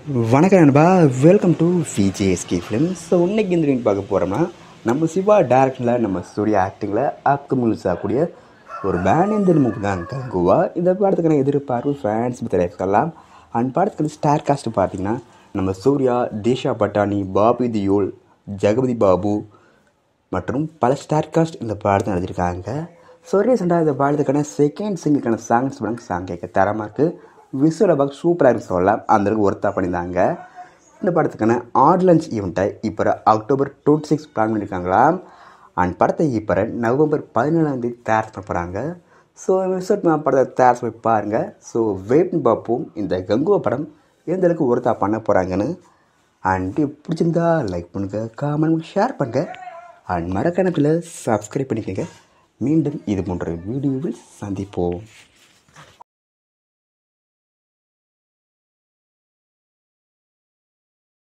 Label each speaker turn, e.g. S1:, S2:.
S1: வணக்கம் நண்பா welcome to VJSK films so இன்னைக்கு இந்த வீடியோ பார்க்க போகிறோம்னா நம்ம சிவா டேரக்டரில் நம்ம சூர்யா ஆக்டிங்கில் அப்கமில்ஸ் ஆகக்கூடிய ஒரு பேனேந்தர் மூவி தான் கங்குவா இந்த படத்துக்கான எதிர்பார்ப்பு ஃபேன்ஸ் தெரிவிக்கலாம் அண்ட் படத்துக்கு ஸ்டார் காஸ்ட் பார்த்தீங்கன்னா நம்ம சூர்யா தேஷா பட்டானி பாபி தியோல் ஜெகபதி பாபு மற்றும் பல ஸ்டார் காஸ்ட் இந்த படத்தை நடத்திருக்காங்க ஸோ ரீசெண்டாக இந்த படத்துக்கான செகண்ட் சிங்கிள்கான சாங்ஸ் படம் சாங் கேட்க தரமாக இருக்குது விசுவல் பாக் சூப்பராக இருக்கு சொல்லலாம் அந்தளவுக்கு ஒர்த்தாக பண்ணியிருந்தாங்க இந்த படத்துக்கான ஆட்லன்ஸ் ஈவெண்ட்டை இப்போ அக்டோபர் டுவெண்ட்டி சிக்ஸ் பிளான் பண்ணியிருக்காங்களாம் அண்ட் படத்தை இப்போ நவம்பர் பதினேழாம் தேதி தயார் பண்ண போகிறாங்க ஸோ விசுவல் நான் படத்தை தயார் பண்ணி பாருங்கள் ஸோ வெயிட் பண்ணி பார்ப்போம் இந்த கங்குவா படம் எந்த அளவுக்கு ஒர்த்தாக பண்ண போகிறாங்கன்னு அண்ட் பிடிச்சிருந்தா லைக் பண்ணுங்கள் காமெண்ட் ஷேர் பண்ணுங்கள் அண்ட் மறக்கணக்கில் சப்ஸ்கிரைப் பண்ணிக்கோங்க மீண்டும் இது போன்ற வீடியோவில் சந்திப்போம்